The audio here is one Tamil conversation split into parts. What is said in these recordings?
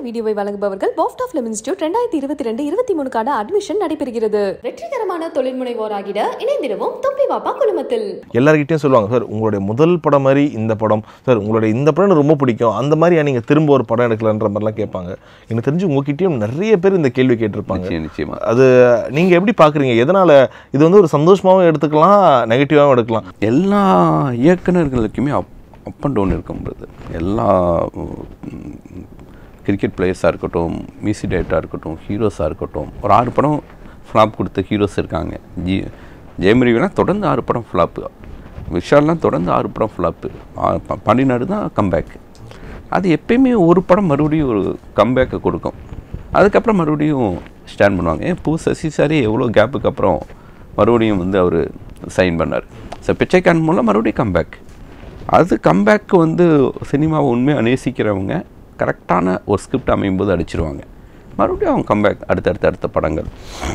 வீடியோவை வழங்குபவர்கள் பாஃப்ட் ஆஃப் லெமன் இன்ஸ்டியூட் ரெண்டாயிரத்தி இருபத்தி ரெண்டு இருபத்தி மூணுக்கான அட்மிஷன் நடைபெறுகிறது வெற்றிகரமான தொழில் முனைவோராகிட இணைந்திடுவோம் தொப்பி வாப்பா குழுமத்தில் எல்லார்கிட்டயும் சொல்லுவாங்க சார் உங்களுடைய முதல் படம் மாதிரி இந்த படம் சார் உங்களுடைய இந்த படம் எனக்கு ரொம்ப பிடிக்கும் அந்த மாதிரியா நீங்க திரும்ப ஒரு படம் எடுக்கலன்ற மாதிரிலாம் கேட்பாங்க எனக்கு தெரிஞ்சு உங்ககிட்டயும் நிறைய பேர் இந்த கேள்வி கேட்டிருப்பாங்க நிச்சயம் நிச்சயமா அது நீங்க எப்படி பாக்குறீங்க எதனால இது வந்து ஒரு சந்தோஷமாவும் எடுத்துக்கலாம் நெகட்டிவாகவும் எடுக்கலாம் எல்லா இயக்குனர்களுக்குமே அப் அப் அண்ட் டவுன் இருக்கும்போது எல்லா கிரிக்கெட் பிளேயர்ஸாக இருக்கட்டும் மியூசிக் டைரக்டராக இருக்கட்டும் ஹீரோஸாக இருக்கட்டும் ஒரு ஆறு படம் ஃப்ளாப் கொடுத்த ஹீரோஸ் இருக்காங்க ஜி ஜெயமரிவெலாம் தொடர்ந்து ஆறு படம் ஃப்ளாப்பு விஷால்லாம் தொடர்ந்து ஆறு படம் ஃப்ளாப்பு பாண்டிநாடு தான் கம்பேக் அது எப்பயுமே ஒரு படம் மறுபடியும் ஒரு கம்பேக்கை கொடுக்கும் அதுக்கப்புறம் மறுபடியும் ஸ்டாண்ட் பண்ணுவாங்க ஏன் பூ சசி சாரே எவ்வளோ கேப்புக்கு அப்புறம் மறுபடியும் வந்து அவர் சைன் பண்ணார் ஸோ பிச்சைக்கான் மூலம் மறுபடியும் கம்பேக் அது கம்பேக்கு வந்து சினிமாவை உண்மையாக நேசிக்கிறவங்க கரெக்டான ஒரு ஸ்கிரிப்ட் அமையும் போது அடிச்சிருவாங்க மறுபடியும் அவங்க கம்பேக் அடுத்தடுத்த அடுத்த படங்கள்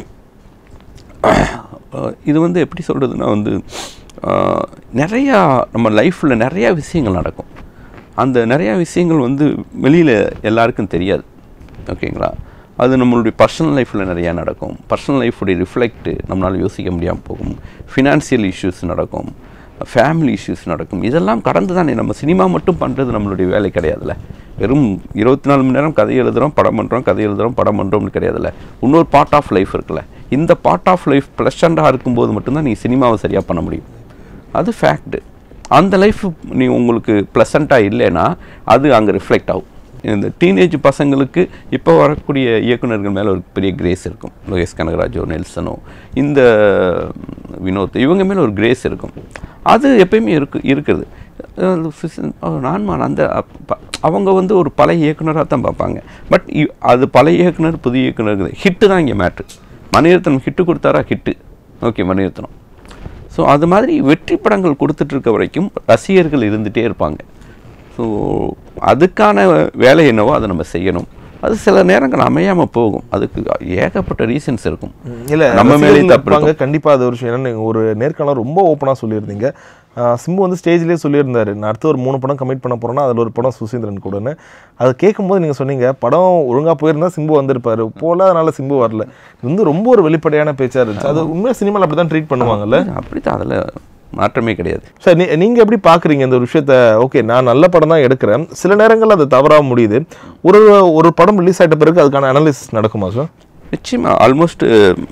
அஹ் இது வந்து எப்படி சொல்கிறதுனா வந்து அஹ் நிறையா நம்ம லைஃப்பில் நிறையா விஷயங்கள் நடக்கும் அந்த நிறையா விஷயங்கள் வந்து வெளியில் எல்லாருக்கும் தெரியாது ஓகேங்களா அது நம்மளுடைய பர்சனல் லைஃப்பில் நிறையா நடக்கும் பர்சனல் லைஃபுடைய ரிஃப்ளெக்ட்டு நம்மளால் யோசிக்க முடியாமல் போகும் ஃபினான்சியல் இஷ்யூஸ் நடக்கும் ஃபேமிலி இஷ்யூஸ் நடக்கும் இதெல்லாம் கடந்து தானே நம்ம சினிமா மட்டும் பண்ணுறது நம்மளுடைய வேலை கிடையாதுல்ல வெறும் இருபத்தி நாலு மணி நேரம் கதை எழுதுகிறோம் படம் பண்ணுறோம் கதை எழுதுகிறோம் படம் பண்ணுறோம்னு கிடையாதுல்ல இன்னொரு பார்ட் ஆஃப் லைஃப் இருக்குல்ல இந்த பார்ட் ஆஃப் லைஃப் ப்ளஷண்டாக இருக்கும்போது மட்டும்தான் நீ சினிமாவை சரியாக பண்ண முடியும் அது ஃபேக்ட்டு அந்த லைஃப் நீ உங்களுக்கு ப்ளசண்ட்டாக இல்லைன்னா அது அங்கே ரிஃப்ளெக்ட் ஆகும் இந்த டீனேஜ் பசங்களுக்கு இப்போ வரக்கூடிய இயக்குனர்கள் மேலே ஒரு பெரிய கிரேஸ் இருக்கும் லோகேஷ் கனகராஜோ நெல்சனோ இந்த வினோத் இவங்க மேலே ஒரு கிரேஸ் இருக்கும் அது எப்பயுமே இருக்கு இருக்குது அது ஃபிஸ்- அஹ் நான்மான் அந்த அப்ப- அவங்க வந்து ஒரு பழைய இயக்குனராக தான் பார்ப்பாங்க பட் அது பழைய இயக்குனர் புதிய இயக்குனர் ஹிட்டு தான் இங்கே மேட்ரு மணிரத்னம் ஹிட்டு கொடுத்தாரா ஹிட்டு ஓகே மணிரத்னம் ஸோ அது மாதிரி வெற்றி படங்கள் கொடுத்துட்டு இருக்க வரைக்கும் ரசிகர்கள் இருந்துகிட்டே இருப்பாங்க ஸோ அதுக்கான வேலை என்னவோ அதை நம்ம செய்யணும் அது சில நேரங்கள் அமையாமல் போகும் அதுக்கு ஏகப்பட்ட ரீசன்ஸ் இருக்கும் இல்ல நம்ம மேலே ரசிகர்கள் தப்பு இருப்பாங்க இருக்கும். கண்டிப்பா அது ஒரு விஷயம் ஏன்னா நீங்க ஒரு நேர்காணல் ரொம்ப ஓப்பனா சொல்லியிருந்தீங்க ஆஹ் சிம்பு வந்து ஸ்டேஜ்லேயே சொல்லியிருந்தாரு நான் அடுத்து ஒரு மூணு படம் கமிட் பண்ண போறேன்னா அதில் ஒரு படம் சுசீந்திரன் கூடன்னு அது கேட்கும்போது நீங்க சொன்னீங்க படம் ஒழுங்கா போயிருந்தா சிம்பு வந்திருப்பாரு போல அதனால சிம்பு வரல இது வந்து ரொம்ப ஒரு வெளிப்படையான பேச்சா இருந்துச்சு அது உண்மையா சினிமாவில் அப்படி தான் ட்ரீட் பண்ணுவாங்கல்ல அப்படித்தான் அதில் மாற்றமே கிடையாது சார் நீ நீங்க எப்படி பாக்குறீங்க இந்த ஒரு விஷயத்த ஓகே நான் நல்ல படம் தான் எடுக்கிறேன் சில நேரங்கள்ல அது தவறா முடியுது ஒரு ஒரு படம் ரிலீஸ் ஆயிட்ட பிறகு அதுக்கான அனாலிசிஸ் நடக்குமா சார் நிச்சயமாக ஆல்மோஸ்ட்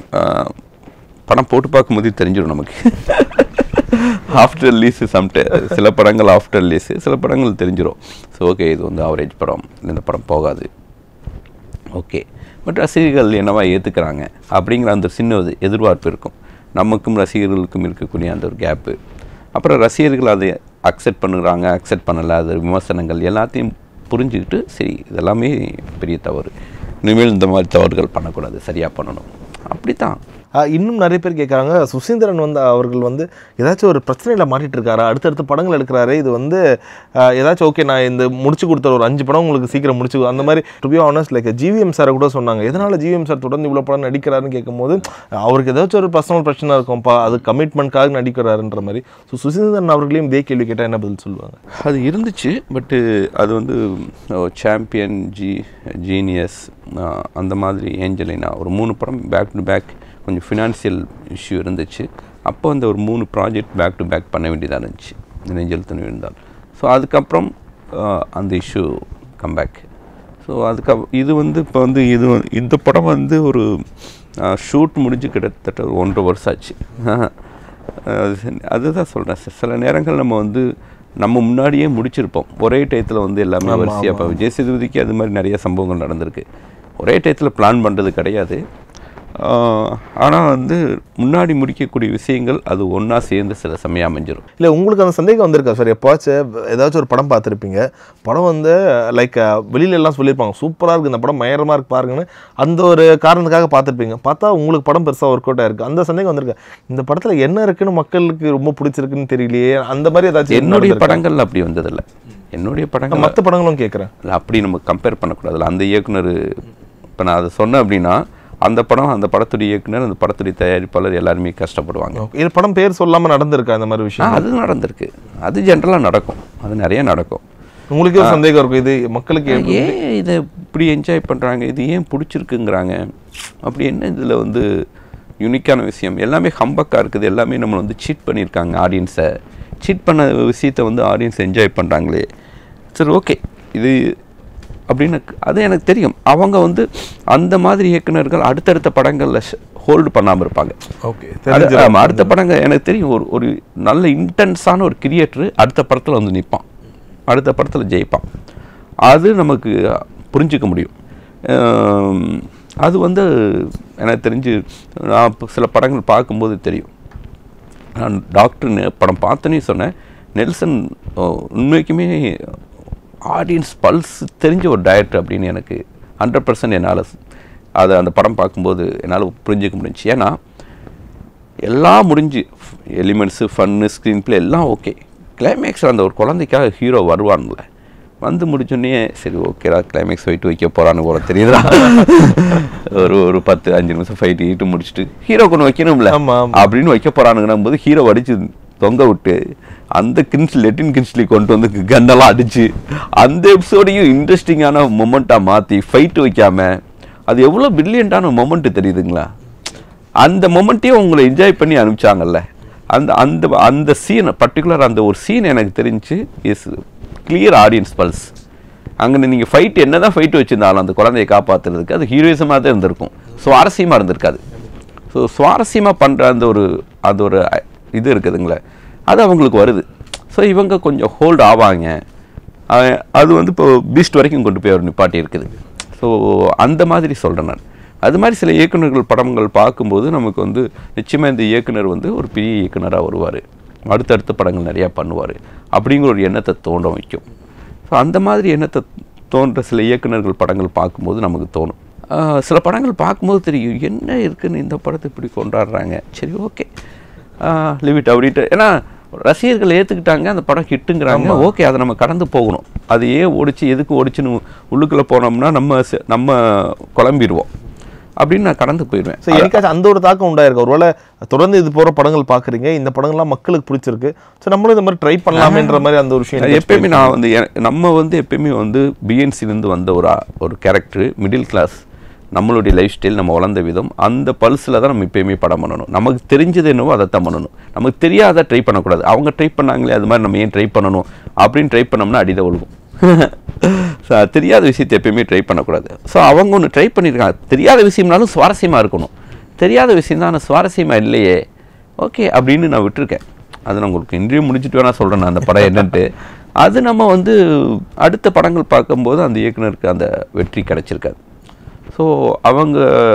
படம் போட்டு பார்க்கும்போது தெரிஞ்சிடும் நமக்கு ஆஃப்டர் ரிலீஸு சம்டே சில படங்கள் ஆஃப்டர் ரிலீஸு சில படங்கள் தெரிஞ்சிடும் ஸோ ஓகே இது வந்து ஆவரேஜ் படம் இந்த படம் போகாது ஓகே பட் ரசிகர்கள் என்னவா ஏற்றுக்கிறாங்க அப்படிங்கிற அந்த சின்ன ஒரு எதிர்பார்ப்பு இருக்கும் நமக்கும் ரசிகர்களுக்கும் இருக்கக்கூடிய அந்த ஒரு கேப்பு அப்புறம் ரசிகர்கள் அதை அக்செப்ட் பண்ணுறாங்க அக்செப்ட் பண்ணலை அது விமர்சனங்கள் எல்லாத்தையும் புரிஞ்சுக்கிட்டு சரி இதெல்லாமே பெரிய தவறு இனிமேல் இந்த மாதிரி தவறுகள் பண்ணக்கூடாது சரியாக பண்ணணும் அப்படித்தான் ஆஹ் இன்னும் நிறைய பேர் கேட்குறாங்க சுசீந்திரன் வந்து அவர்கள் வந்து ஏதாச்சும் ஒரு பிரச்சனையில் மாட்டிட்டு இருக்காரா அடுத்தடுத்து படங்கள் எடுக்கிறாரு இது வந்து ஆஹ் ஏதாச்சும் ஓகே நான் இந்த முடிச்சு கொடுத்த ஒரு அஞ்சு படம் உங்களுக்கு சீக்கிரம் முடிச்சு கொடு- அந்த மாதிரி to be honest like GVM சாரை கூட சொன்னாங்க எதனால ஜிவிஎம் சார் தொடர்ந்து இவ்வளோ படம் நடிக்கிறாருன்னு கேட்கும்போது அவருக்கு ஏதாச்சும் ஒரு பர்சனல் பிரச்சனை இருக்கும்ப்பா அது கமிட்மெண்ட்காக நடிக்கிறாருன்ற மாதிரி ஸோ சுசீந்திரன் அவர்களையும் இதே கேள்வி கேட்டால் என்ன பதில் சொல்லுவாங்க அது இருந்துச்சு பட்டு அது வந்து சாம்பியன் ஜி ஜீனியஸ் அந்த மாதிரி ஏஞ்சலினா ஒரு மூணு படம் பேக் டு பேக் கொஞ்சம் ஃபினான்சியல் இஷ்யூ இருந்துச்சு அப்போ அந்த ஒரு மூணு ப்ராஜெக்ட் பேக் டு பேக் பண்ண வேண்டியதாக இருந்துச்சு நெஞ்சல் துணி இருந்தால் ஸோ அதுக்கப்புறம் ஆஹ், அந்த இஷ்யூ கம்பேக் ஸோ அதுக்கு இது வந்து இப்போ வந்து இது வந்து- இந்த படம் வந்து ஒரு ஷூட் முடிஞ்சு கிட்டத்தட்ட ஒரு ஒன்றரை வருஷம் ஆச்சு அது சரி- அதுதான் சொல்கிறேன் சில நேரங்கள் நம்ம வந்து நம்ம முன்னாடியே முடிச்சிருப்போம் ஒரே டயத்தில் வந்து எல்லாமே வரிசையாக இப்போ விஜய் சேதுபதிக்கு அது மாதிரி நிறைய சம்பவங்கள் நடந்திருக்கு ஒரே டயத்தில் பிளான் பண்ணுறது கிடையாது ஆனால் வந்து முன்னாடி முடிக்கக்கூடிய விஷயங்கள் அது ஒன்றா சேர்ந்து சில சமயம் அமைஞ்சிரும் இல்லை உங்களுக்கு அந்த சந்தேகம் வந்திருக்கா சார் எப்போச்சும் ஏதாச்சும் ஒரு படம் பார்த்துருப்பீங்க படம் வந்து லைக் வெளியில எல்லாம் சொல்லியிருப்பாங்க சூப்பராக இருக்குது இந்த படம் பயங்கரமாக இருக்கு பாருங்கன்னு அந்த ஒரு காரணத்துக்காக பார்த்துருப்பீங்க பார்த்தா உங்களுக்கு படம் பெருசாக ஒர்க் அவுட் ஆயிருக்கு அந்த சந்தேகம் வந்திருக்கு இந்த படத்தில் என்ன இருக்குன்னு மக்களுக்கு ரொம்ப பிடிச்சிருக்குன்னு தெரியலையே அந்த மாதிரி ஏதாச்சும் என்னுடைய படங்கள் அப்படி வந்ததில்லை என்னுடைய படங்கள் மற்ற படங்களும் கேட்குறேன் இல்ல, அப்படி நம்ம கம்பேர் பண்ணக்கூடாதுல்ல அந்த இயக்குனர் இப்போ நான் அதை சொன்னேன் அப்படின்னா அந்த படம் அந்த படத்துடைய இயக்குனர் அந்த படத்துடைய தயாரிப்பாளர் எல்லாருமே கஷ்டப்படுவாங்க இது படம் பேர் சொல்லாமல் நடந்திருக்கா இந்த மாதிரி ஆ விஷயம் அது நடந்திருக்கு அது ஜென்ரலாக நடக்கும் அது நிறைய நடக்கும் உங்களுக்கே ஒரு சந்தேகம் இருக்கும் இது மக்களுக்கு எப்படி- ஏன் இதை இப்படி என்ஜாய் பண்ணுறாங்க இது ஏன் பிடிச்சிருக்குங்கிறாங்க அப்படி என்ன இதில் வந்து யூனிக்கான விஷயம் எல்லாமே ஹம்பக்காக இருக்குது எல்லாமே நம்மளை வந்து சீட் பண்ணியிருக்காங்க ஆடியன்ஸை சீட் பண்ண விஷயத்தை வந்து ஆடியன்ஸ் என்ஜாய் பண்ணுறாங்களே சரி ஓகே இது அப்படின்னு அது எனக்கு தெரியும் அவங்க வந்து அந்த மாதிரி இயக்குனர்கள் அடுத்தடுத்த படங்களில் ஹோல்டு பண்ணாமல் இருப்பாங்க ஓகே அது- ஆமா, அடுத்த படங்க எனக்கு தெரியும் ஒரு ஒரு நல்ல இன்டென்ஸான ஒரு கிரியேட்டர் அடுத்த படத்தில் வந்து நிற்பான் அடுத்த படத்தில் ஜெயிப்பான் அது நமக்கு புரிஞ்சுக்க முடியும் ஆம், அது வந்து எனக்கு தெரிஞ்சு நான் இப்ப சில படங்கள் பார்க்கும்போது தெரியும் நான் டாக்டர் நெ- படம் பார்த்தோன்னே சொன்னேன் நெல்சன் ஓ, உண்மைக்குமே ஆடியன்ஸ் பல்ஸ் தெரிஞ்ச ஒரு டைரக்டர் அப்படின்னு எனக்கு ஹண்ட்ரட் பர்சன்ட் என்னால் அதை அந்த படம் பார்க்கும்போது என்னால் புரிஞ்சுக்க முடிஞ்சுச்சு ஏன்னா எல்லாம் முடிஞ்சு எலிமெண்ட்ஸு ஃபன்னு ஸ்க்ரீன் ப்ளே எல்லாம் ஓகே கிளைமேக்ஸில் அந்த ஒரு குழந்தைக்காக ஹீரோ வருவான்ல வந்து முடிச்சோடனே சரி ஓகேடா கிளைமேக்ஸ் ஃபைட் வைக்க போகிறான்னு போல தெரியுதா ஒரு ஒரு பத்து அஞ்சு நிமிஷம் ஃபைட் ஈட்டு முடிச்சுட்டு ஹீரோ கொண்டு வைக்கணும்ல ஆமா, ஆமா. அப்படின்னு வைக்க போகிறானுங்கன்னும் போது ஹீரோ அடிச்சு தொங்க விட்டு அந்த கின்ஸ் லெட்டின் கின்ஸ்லி கொண்டு வந்து கன்னெல்லாம் அடிச்சு அந்த எபிசோடையும் இன்ட்ரெஸ்டிங்கான மொமெண்ட்டாக மாற்றி ஃபைட்டு வைக்காம அது எவ்வளோ பிரில்லியண்ட்டான மொமெண்ட்டு தெரியுதுங்களா அந்த மொமெண்ட்டையும் உங்களை என்ஜாய் பண்ணி அனுப்பிச்சாங்கல்ல அந்த அந்த அந்த சீன் பர்டிகுலர் அந்த ஒரு சீன் எனக்கு தெரிஞ்சு இஸ் கிளியர் ஆடியன்ஸ் பல்ஸ் அங்கே நீங்கள் ஃபைட் என்ன தான் ஃபைட் வச்சுருந்தாலும் அந்த குழந்தையை காப்பாற்றுறதுக்கு அது ஹீரோயிசமாக தான் இருந்திருக்கும் சுவாரஸ்யமாக இருந்திருக்காது ஸோ சுவாரஸ்யமாக பண்ணுற அந்த ஒரு அது ஒரு அ- இது இருக்குதுங்களே அது அவங்களுக்கு வருது ஸோ இவங்க கொஞ்சம் ஹோல்ட் ஆவாங்க அஹ் அது வந்து இப்போ பீஸ்ட் வரைக்கும் கொண்டு போய் அவர் நிப்பாட்டி இருக்குது ஸோ அந்த மாதிரி சொல்கிறேன் நான் அது மாதிரி சில இயக்குனர்கள் படங்கள் பார்க்கும்போது நமக்கு வந்து நிச்சயமாக இந்த இயக்குனர் வந்து ஒரு பெரிய இயக்குனராக வருவார் அடுத்தடுத்த படங்கள் நிறையா பண்ணுவார் அப்படிங்கிற ஒரு எண்ணத்தை தோன்ற வைக்கும் ஸோ அந்த மாதிரி எண்ணத்தை தோன்ற சில இயக்குனர்கள் படங்கள் பார்க்கும்போது நமக்கு தோணும் ஆஹ் சில படங்கள் பார்க்கும்போது தெரியும் என்ன இருக்குன்னு இந்த படத்தை இப்படி கொண்டாடுறாங்க சரி ஓகே லிமிட் அப்படின்ட்டு ஏன்னா ரசிகர்கள் ஏற்றுக்கிட்டாங்க அந்த படம் ஹிட்டுங்கிறாங்க ஓகே அதை நம்ம கடந்து போகணும் அது ஏன் ஓடிச்சு எதுக்கு ஓடிச்சுன்னு உள்ளுக்குள்ளே போனோம்னா நம்ம செ- நம்ம குழம்பிடுவோம் அப்படின்னு நான் கடந்து போயிடுவேன் ஸோ எனக்காச்சும் அந்த ஒரு தாக்கம் உண்டாயிருக்கு ஒருவேளை தொடர்ந்து இது போற படங்கள் பாக்குறீங்க இந்த படங்கள்லாம் மக்களுக்கு பிடிச்சிருக்கு ஸோ நம்மளும் இந்த மாதிரி ட்ரை பண்ணலாமேன்ற மாதிரி அந்த ஒரு விஷயம் அது எப்பயுமே நான் வந்து எ- நம்ம வந்து எப்பயுமே வந்து பிஎன்சிலேருந்து வந்த ஒரு ஆ- ஒரு கேரக்டர் மிடில் கிளாஸ் நம்மளுடைய லைஃப் ஸ்டைல் நம்ம வளர்ந்த விதம் அந்த பல்ஸில் தான் நம்ம எப்பயுமே படம் பண்ணணும் நமக்கு தெரிஞ்சது என்னவோ அதை தான் பண்ணணும் நமக்கு தெரியாத ட்ரை பண்ணக்கூடாது அவங்க ட்ரை பண்ணாங்களே அது மாதிரி நம்ம ஏன் ட்ரை பண்ணணும் அப்படின்னு ட்ரை பண்ணோம்னா அடித ஒழுகும் ஸோ தெரியாத விஷயத்தை எப்பயுமே ட்ரை பண்ணக்கூடாது ஸோ அவங்க ஒன்று ட்ரை பண்ணியிருக்காங்க தெரியாத விஷயம்னாலும் சுவாரஸ்யமாக இருக்கணும் தெரியாத விஷயம் தான் ஆனால் சுவாரஸ்யமாக இல்லையே ஓகே அப்படின்னு நான் விட்டுருக்கேன் அது நான் உங்களுக்கு இன்டர்வியூ முடிச்சுட்டு வேணா சொல்கிறேன் நான் அந்த படம் என்னன்ட்டு அது நம்ம வந்து அடுத்த படங்கள் பார்க்கும்போது அந்த இயக்குனருக்கு அந்த வெற்றி கிடைச்சிருக்காது ஸோ அவங்க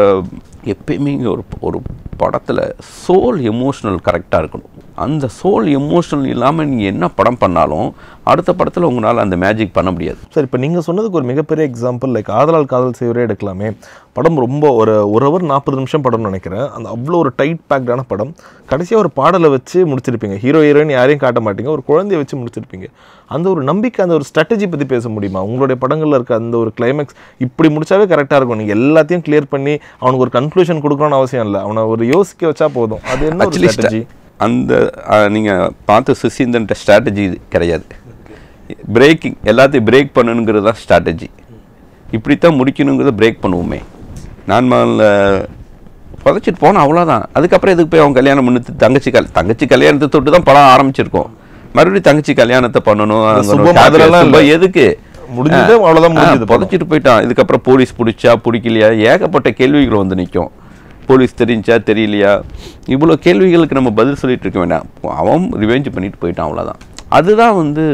எப்பயுமே இங்க ஒரு ஒரு படத்தில் சோல் எமோஷனல் கரெக்டாக இருக்கணும் அந்த சோல் எமோஷனல் இல்லாமல் நீங்கள் என்ன படம் பண்ணாலும் அடுத்த படத்தில் உங்களால் அந்த மேஜிக் பண்ண முடியாது சார் இப்போ நீங்கள் சொன்னதுக்கு ஒரு மிகப்பெரிய எக்ஸாம்பிள் லைக் ஆதலால் காதல் செய்வரே எடுக்கலாமே படம் ரொம்ப ஒரு ஒரு ஹவர் நாற்பது நிமிஷம் படம்னு நினைக்கிறேன் அந்த அவ்வளோ ஒரு டைட் பேக்டான படம் கடைசியாக ஒரு பாடலை வச்சு முடிச்சிருப்பீங்க ஹீரோ ஹீரோயின் யாரையும் காட்ட மாட்டீங்க ஒரு குழந்தைய வச்சு முடிச்சிருப்பீங்க அந்த ஒரு நம்பிக்கை அந்த ஒரு ஸ்ட்ராட்டஜி பற்றி பேச முடியுமா உங்களுடைய படங்களில் இருக்க அந்த ஒரு கிளைமேக்ஸ் இப்படி முடிச்சாவே கரெக்டாக இருக்கும் நீங்கள் எல்லாத்தையும் கிளியர் பண்ணி அவனுக்கு ஒரு கன்க்ளூஷன் கொடுக்கணும்னு அவசியம் இல்லை அவனை ஒரு யோசிக்க வச்சா போதும் அது என்ன ஒரு Actually, ஸ்ட்ராட்டஜி அந்த நீங்கள் பார்த்த சுசீந்திரன்ட்ட ஸ்ட்ராட்டஜி கிடையாது பிரேக்கிங் எல்லாத்தையும் பிரேக் பண்ணணுங்கிறது தான் ஸ்ட்ராட்டஜி இப்படித்தான் முடிக்கணுங்கிறத பிரேக் பண்ணுவோமே நான் முதல்ல புதைச்சிட்டு போனோம் அவ்வளோதான் அதுக்கப்புறம் எதுக்கு போய் அவன் கல்யாணம் பண்ணி தங்கச்சி கல் தங்கச்சி கல்யாணத்தை தொட்டு தான் படம் ஆரம்பிச்சிருக்கோம் மறுபடியும் தங்கச்சி கல்யாணத்தை பண்ணணும் அங்க ஒரு சுபம் happy- அதெல்லாம் சுபம் இல்ல. எதுக்கு முடிஞ்சது அவ்வளோதான் முடிஞ்சது படம். புதைச்சிட்டு போயிட்டான் இதுக்கப்புறம் போலீஸ் பிடிச்சா பிடிக்கலையா ஏகப்பட்ட கேள்விகள் வந்து நிற்கும் போலீஸ் தெரிஞ்சா தெரியலையா இவ்வளோ கேள்விகளுக்கு நம்ம பதில் சொல்லிட்டு இருக்க வேண்டாம் அவன் ரிவெஞ்ச் பண்ணிட்டு போயிட்டான் அவ்வளோதான் அதுதான் வந்து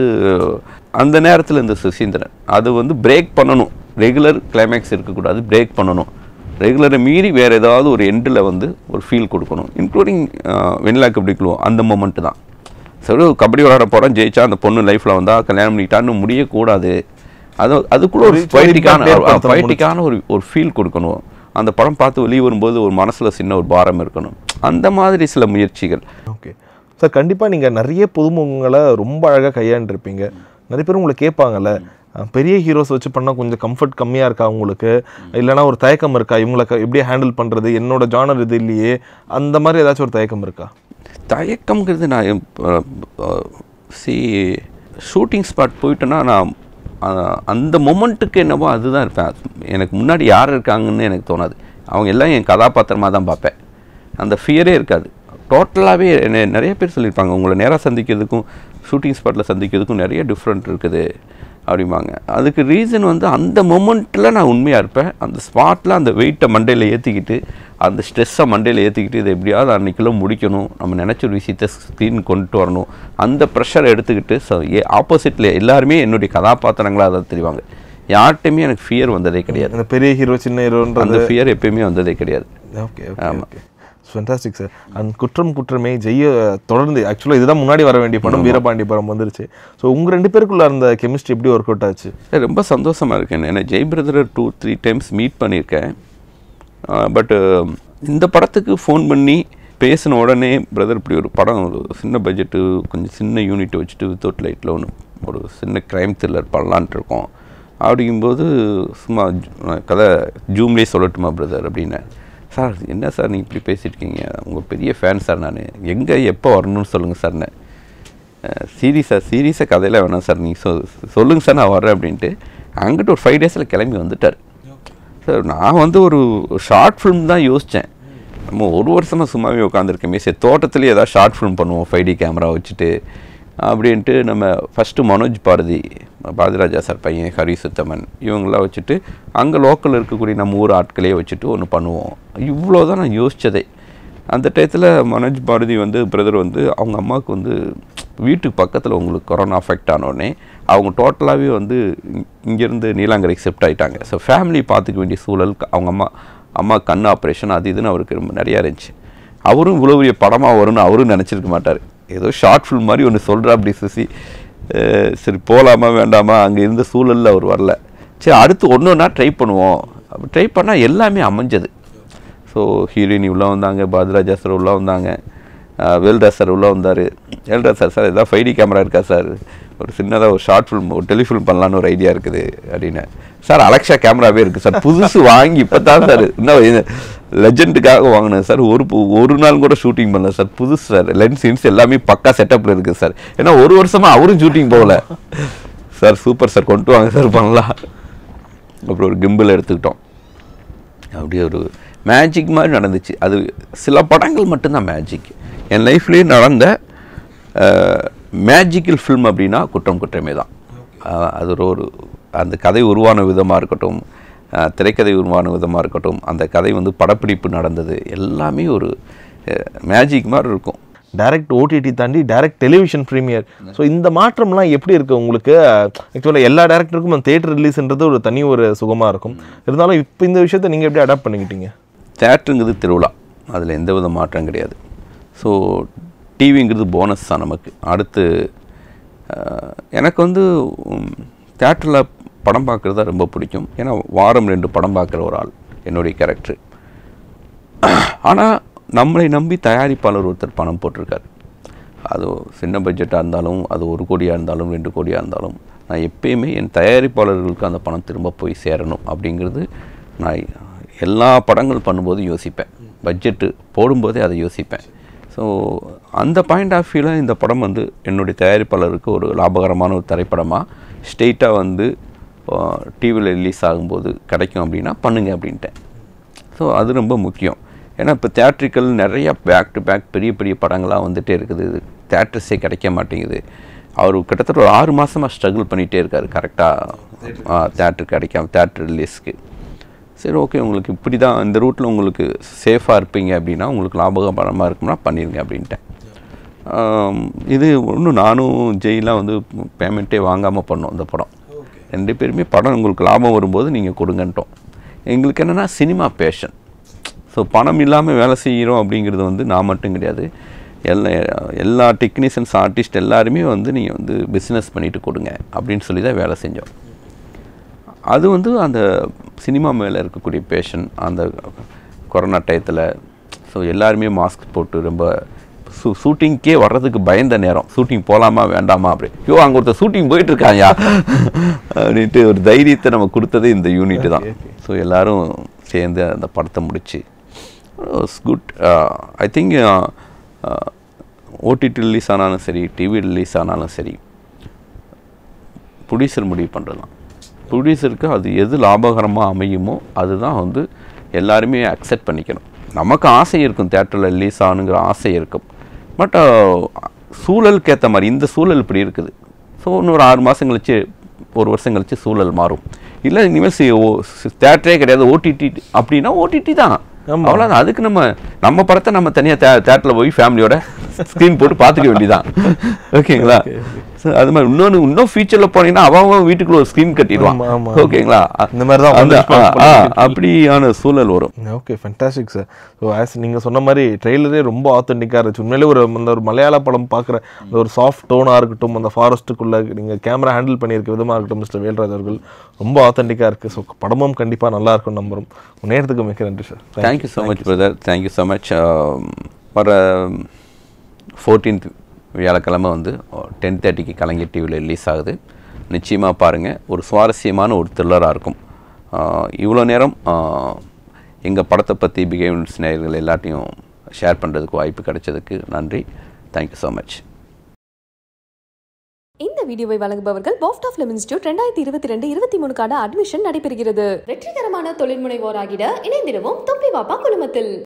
அந்த நேரத்தில் இந்த சுசீந்திரன் அது வந்து பிரேக் பண்ணணும் ரெகுலர் கிளைமேக்ஸ் இருக்கக்கூடாது பிரேக் பண்ணணும் ரெகுலரை மீறி வேறு ஏதாவது ஒரு எண்டில் வந்து ஒரு ஃபீல் கொடுக்கணும் இன்க்ளூடிங் வெண்ணிலா கபடிக்குழுவோ அந்த மொமெண்ட் தான் சரி கபடி விளையாட போகிறோம் ஜெயிச்சா அந்த பொண்ணு லைஃப்பில் வந்தால் கல்யாணம் பண்ணிட்டான்னு முடியக்கூடாது அது அதுக்குள்ள ஒரு ஒரு சின்ன பொய்டிக்கான impact ஏற்படுத்தணும் பொய்டிக்கான ஒரு ஒரு ஃபீல் கொடுக்கணும் அந்த படம் பார்த்து வெளியே வரும்போது ஒரு மனசில் சின்ன ஒரு பாரம் இருக்கணும் அந்த மாதிரி சில முயற்சிகள் ஓகே சார் கண்டிப்பாக நீங்கள் நிறைய புதுமுகங்களை ரொம்ப அழகாக கையாண்டிருப்பீங்க நிறைய பேர் உங்களை கேட்பாங்கல்ல அஹ், பெரிய ஹீரோஸ் வச்சு பண்ணால் கொஞ்சம் கம்ஃபர்ட் கம்மியாக இருக்கா உங்களுக்கு இல்லைனா ஒரு தயக்கம் இருக்கா இவங்களை க- எப்படி ஹேண்டில் பண்ணுறது என்னோட ஜானர் இது இல்லையே அந்த மாதிரி ஏதாச்சும் ஒரு தயக்கம் இருக்கா தயக்கம்ங்கிறது நான் சி ஷூட்டிங் ஸ்பாட் போயிட்டேன்னா நான் அஹ், அந்த மொமெண்ட்டுக்கு என்னவோ அதுதான் இருப்பேன் எனக்கு முன்னாடி யார் இருக்காங்கன்னு எனக்கு தோணாது அவங்க எல்லாம் என் கதாபாத்திரமாக தான் பார்ப்பேன் அந்த ஃபியரே இருக்காது டோட்டலாகவே நிறைய பேர் சொல்லியிருப்பாங்க உங்களை நேராக சந்திக்கிறதுக்கும் ஷூட்டிங் ஸ்பாட்டில் சந்திக்கிறதுக்கும் நிறைய டிஃப்ரெண்ட் இருக்குது அப்படிம்பாங்க அதுக்கு ரீசன் வந்து அந்த மொமெண்ட்டில் நான் உண்மையாக இருப்பேன் அந்த ஸ்பாட்டில் அந்த வெயிட்டை மண்டையில் ஏற்றிக்கிட்டு அந்த ஸ்ட்ரெஸ்ஸை மண்டையில் ஏற்றிக்கிட்டு இதை எப்படியாவது அன்றைக்குள்ள முடிக்கணும் நம்ம நினச்ச ஒரு விஷயத்தை ஸ்க்ரீன் கொண்டு வரணும் அந்த ப்ரெஷரை எடுத்துக்கிட்டு ஸோ ஏ ஆப்போசிட்டில் எல்லாருமே என்னுடைய கதாபாத்திரங்களாக தான் தெரிவாங்க யார்கிட்டையுமே எனக்கு ஃபியர் வந்ததே கிடையாது அந்த பெரிய ஹீரோ சின்ன ஹீரோன்றது அந்த ஃபியர் எப்பயுமே வந்ததே கிடையாது okay okay okay fantastic sir and குற்றம் குற்றமே ஜெய தொடர்ந்து ஆக்சுவலாக இதுதான் முன்னாடி வர வேண்டிய படம் வீரபாண்டி படம் வந்துருச்சு ஸோ உங்கள் ரெண்டு பேருக்குள்ள அந்த கெமிஸ்ட்ரி எப்படி ஒர்க் அவுட் ஆச்சு சார், ரொம்ப சந்தோஷமாக இருக்கேன் ஏன்னா ஜெய் பிரதரை டூ த்ரீ டைம்ஸ் மீட் பண்ணியிருக்கேன் பட்டு இந்த படத்துக்கு ஃபோன் பண்ணி பேசின உடனே பிரதர் இப்படி ஒரு படம் ஒரு சின்ன பட்ஜெட்டு கொஞ்சம் சின்ன யூனிட் வச்சுட்டு வித்தவுட் லைட்டில் ஒன்று ஒரு சின்ன க்ரைம் த்ரில்லர் பண்ணலான்ட்டு இருக்கோம் அப்படிங்கும்போது சும்மா ஜு- கதை ஜூம்லேயே சொல்லட்டுமா பிரதர் அப்படின்னேன் சார் என்ன சார் நீங்கள் இப்படி பேசியிருக்கீங்க உங்கள் பெரிய ஃபேன் சார் நான் எங்கே எப்போ வரணும்னு சொல்லுங்கள் சார்னு சீரியஸாக சீரியஸாக கதையில் வேணாம் சார் நீங்கள் சொ சொல்லுங்கள் சார் நான் வரேன் அப்படின்ட்டு அங்கிட்டு ஒரு ஃபைவ் டேஸில் கிளம்பி வந்துட்டார் சார் நான் வந்து ஒரு ஷார்ட் ஃபிலிம் தான் யோசித்தேன் நம்ம ஒரு வருஷமாக சும்மாவே உட்காந்துருக்கோமே சரி தோட்டத்துலேயே ஏதாவது ஷார்ட் ஃபிலிம் பண்ணுவோம் ஃபைவ் டி கேமரா வச்சுட்டு அப்படின்ட்டு நம்ம ஃபஸ்ட்டு மனோஜ் பாரதி பாரதிராஜா சார் பையன் ஹரி சுத்தமன் இவங்களாம் வச்சுட்டு அங்கே லோக்கலில் இருக்கக்கூடிய நம்ம ஊர் ஆட்களே வச்சுட்டு ஒன்று பண்ணுவோம் இவ்வளோ தான் நான் யோசித்ததே அந்த டயத்தில் மனோஜ் பாரதி வந்து பிரதர் வந்து அவங்க அம்மாவுக்கு வந்து வீட்டுக்கு பக்கத்தில் உங்களுக்கு கொரோனா அஃபெக்ட் ஆனோடனே அவங்க டோட்டலாகவே வந்து இ- இங்கேருந்து நீலாங்கரைக்கு ஷிஃப்ட் ஆகிட்டாங்க ஸோ ஃபேமிலி பார்த்துக்க வேண்டிய சூழல் க- அவங்க அம்மா அம்மா கண் ஆப்ரேஷன் அது இதுன்னு அவருக்கு ரொம்ப நிறையா இருந்துச்சு அவரும் இவ்வளோ பெரிய படமாக வரும்னு அவரும் நினச்சிருக்க மாட்டார் ஏதோ ஷார்ட் ஃபிலிம் மாதிரி ஒன்று சொல்கிறா அப்படி சுசி அஹ் சரி போகலாமா வேண்டாமா அங்கே இருந்த சூழலில் அவர் வரல சரி அடுத்து ஒன்று ஒன்றா ட்ரை பண்ணுவோம் ட்ரை பண்ணால் எல்லாமே அமைஞ்சது ஸோ ஹீரோயினி உள்ளே வந்தாங்க பாரதிராஜா சார் உள்ளே வந்தாங்க வேல்ராஜ் சார் உள்ளே வந்தார் வேல்ராஜ் சார் சார் ஏதாவது ஃபைவ் டி கேமரா இருக்கா சார் ஒரு சின்னதாக ஒரு ஷார்ட் ஃபிலிம் ஒரு டெலிஃபிலிம் பண்ணலான்னு ஒரு ஐடியா இருக்குது அப்படின்னு சார் அலெக்ஷா கேமராவே இருக்குது சார் புதுசு வாங்கி இப்போ தான் சார் இன்னும் லெஜெண்டுக்காக வாங்கினேன் சார் ஒரு பு- ஒரு நாள் கூட ஷூட்டிங் பண்ணல சார் புதுசு சார் லென்ஸ் இன்ஸ் எல்லாமே பக்கா செட்டப்பில் இருக்குது சார் ஏன்னா ஒரு வருஷமாக அவரும் ஷூட்டிங் போகல சார் சூப்பர் சார் கொண்டு வாங்க சார் பண்ணலாம் அப்புறம் ஒரு கிம்பிள் எடுத்துக்கிட்டோம் அப்படியே ஒரு மேஜிக் மாதிரி நடந்துச்சு அது சில படங்கள் மட்டும்தான் மேஜிக் என் லைஃப்லேயே நடந்த மேஜிக்கல் ஃபில்ம் அப்படின்னா குற்றம் குற்றமே தான் அஹ், அது ஒரு ஒரு அந்த கதை உருவான விதமாக இருக்கட்டும் அஹ், திரைக்கதை உருவான விதமாக இருக்கட்டும் அந்த கதை வந்து படப்பிடிப்பு நடந்தது எல்லாமே ஒரு மேஜிக் மாதிரி இருக்கும் டைரக்ட் ஓடிடி தாண்டி டைரக்ட் டெலிவிஷன் ப்ரீமியர் ஸோ இந்த மாற்றம்லாம் எப்படி இருக்கு உங்களுக்கு ஆக்சுவலாக எல்லா டேரக்டருக்கும் அந்த தேட்டர் ரிலீஸ்ன்றது ஒரு தனி ஒரு சுகமாக இருக்கும் இருந்தாலும் இப்போ இந்த விஷயத்தை நீங்கள் எப்படி அடாப்ட் பண்ணிக்கிட்டீங்க தேட்டருங்கிறது திருவிழா அதில் எந்த வித மாற்றம் கிடையாது ஸோ டிவிங்கிறது போனஸ் தான் நமக்கு அடுத்து அஹ், எனக்கு வந்து தேட்டரில் படம் பார்க்குறது தான் ரொம்ப பிடிக்கும் ஏன்னா வாரம் ரெண்டு படம் பார்க்குற ஒரு ஆள் என்னுடைய கேரக்டர் ஆனால் நம்மளை நம்பி தயாரிப்பாளர் ஒருத்தர் பணம் போட்டிருக்காரு அது சின்ன பட்ஜெட்டாக இருந்தாலும் அது ஒரு கோடியாக இருந்தாலும் ரெண்டு கோடியாக இருந்தாலும் நான் எப்பயுமே என் தயாரிப்பாளர்களுக்கு அந்த பணம் திரும்ப போய் சேரணும் அப்படிங்கிறது நான் எல்லா படங்கள் பண்ணும்போது யோசிப்பேன் பட்ஜெட்டு போடும்போதே அதை யோசிப்பேன் ஸோ அந்த பாயிண்ட் ஆஃப் வியூவில் இந்த படம் வந்து என்னுடைய தயாரிப்பாளருக்கு ஒரு லாபகரமான ஒரு திரைப்படமாக ஸ்ட்ரெயிட்டாக வந்து டிவியில் ரிலீஸ் ஆகும்போது கிடைக்கும் அப்படின்னா பண்ணுங்க அப்படின்ட்டேன் ஸோ அது ரொம்ப முக்கியம் ஏன்னா இப்போ தேட்ரிக்கல் நிறைய பேக் டு பேக் பெரிய பெரிய படங்களாக வந்துட்டே இருக்குது தேட்டர்ஸே கிடைக்க மாட்டேங்குது அவர் கிட்டத்தட்ட ஒரு ஆறு மாதமாக ஸ்ட்ரகிள் பண்ணிகிட்டே இருக்கார் கரெக்டாக தேட்டர் கிடைக்காம தேட்டர் ரிலீஸ்க்கு சரி ஓகே உங்களுக்கு இப்படி தான் இந்த ரூட்டில் உங்களுக்கு சேஃபாக இருப்பீங்க அப்படின்னா உங்களுக்கு லாபகரமாக இருக்கும்னா பண்ணிடுங்க அப்படின்ட்டேன் ஆம், இது ஒன்றும் நானும் ஜெயிலாம் வந்து பேமெண்ட்டே வாங்காமல் பண்ணோம் இந்த படம் ரெண்டு பேருமே படம் உங்களுக்கு லாபம் வரும்போது நீங்கள் கொடுங்கன்ட்டோம் எங்களுக்கு என்னென்னா சினிமா பேஷன் ஸோ பணம் இல்லாமல் வேலை செய்கிறோம் அப்படிங்கிறது வந்து நான் மட்டும் கிடையாது எல்லா எல்லா டெக்னீஷியன்ஸ் ஆர்டிஸ்ட் எல்லாருமே வந்து நீங்கள் வந்து பிஸ்னஸ் பண்ணிட்டு கொடுங்க அப்படின்னு சொல்லி தான் வேலை செஞ்சோம் அது வந்து அந்த சினிமா மேலே இருக்கக்கூடிய பேஷன் அந்த கொரோனா டயத்தில் ஸோ எல்லாருமே மாஸ்க் போட்டு ரொம்ப ஷூ ஷூட்டிங்க்கே வர்றதுக்கு பயந்த நேரம் ஷூட்டிங் போகலாமா வேண்டாமா அப்படி ஐயோ அங்கே ஒருத்தர் ஷூட்டிங் போயிட்டு இருக்காயா அப்படின்ட்டு ஒரு தைரியத்தை நம்ம கொடுத்தது இந்த யூனிட் தான் ஸோ எல்லாரும் சேர்ந்து அந்த படத்தை முடிச்சு good I think OTT release ஆனாலும் சரி டிவி ரிலீஸ் ஆனாலும் சரி ப்ரொடியூசர் முடிவு பண்ணுறது தான் ப்ரொடியூசருக்கு அது எது லாபகரமாக அமையுமோ அதுதான் வந்து எல்லாருமே அக்செப்ட் பண்ணிக்கணும் நமக்கு ஆசை இருக்கும் தேட்டரில் ரிலீஸ் ஆகணுங்கிற ஆசை இருக்கும் பட் சூழலுக்கு ஏற்ற மாதிரி இந்த சூழல் இப்படி இருக்குது ஸோ இன்னொரு ஆறு மாதம் கழிச்சு ஒரு வருஷம் கழிச்சு சூழல் மாறும் இல்லை இனிமேல் தேட்டரே கிடையாது ஓடிடி அப்படின்னா ஓடிடி தான் ஆமா. அவ்வளோதான் அதுக்கு நம்ம நம்ம படத்தை நம்ம தனியாக தே தேட்டரில் போய் ஃபேமிலியோட ஸ்க்ரீன் போட்டு பார்த்துக்க வேண்டியதான் ஓகேங்களா So, அது மாதிரி இன்னொன்று இன்னும் ஃபியூச்சரில் போனீங்கன்னா அவன் அவன் வீட்டுக்குள்ள ஒரு ஸ்க்ரீன் கட்டிடுவான் ஆமா, ஆமா, ஓகேங்களா இந்த மாதிரி தான் அந்த வந்து ஆ, ஆ, அப்படியான சூழல் வரும் okay fantastic sir so as நீங்கள் சொன்ன மாதிரி ட்ரெய்லரே ரொம்ப ஆத்தென்டிக்காக இருந்துச்சு உண்மையிலே ஒரு அந்த ஒரு மலையாள படம் பார்க்குற அந்த ஒரு சாஃப்ட் டோனாக இருக்கட்டும் அந்த ஃபாரஸ்ட்டுக்குள்ளே நீங்கள் கேமரா ஹேண்டில் பண்ணியிருக்க விதமாக இருக்கட்டும் மிஸ்டர் வேல்ராஜ் அவர்கள் ரொம்ப ஆத்தென்டிக்காக இருக்குது ஸோ படமும் கண்டிப்பாக நல்லா இருக்கும் நம்புறோம் உங்க நேரத்துக்கு மிக்க நன்றி sir thank you so much brother thank you so much வர ஃபோர்டீன்த் வியாழக்கிழமை வந்து டென் தேர்ட்டிக்கு கலைஞர் டிவியில் ரிலீஸ் ஆகுது நிச்சயமாக பாருங்கள் ஒரு சுவாரஸ்யமான ஒரு த்ரில்லராக இருக்கும் இவ்வளோ நேரம் எங்கள் படத்தை பற்றி பிஹேவியர்ஸ் நேயர்கள் எல்லாத்தையும் ஷேர் பண்ணுறதுக்கு வாய்ப்பு கிடைச்சதுக்கு நன்றி தேங்க்யூ ஸோ மச் இந்த வீடியோவை வழங்குபவர்கள் பாஃப்ட் ஆஃப் லெமன் இன்ஸ்டியூட் ரெண்டாயிரத்தி இருபத்தி ரெண்டு இருபத்தி மூணுக்கான அட்மிஷன் நடைபெறுகிறது வெற்றிகரமான தொழில் முனைவோராகிட இணைந்திடவும் தொப்பி வாப்பா குழுமத்தில்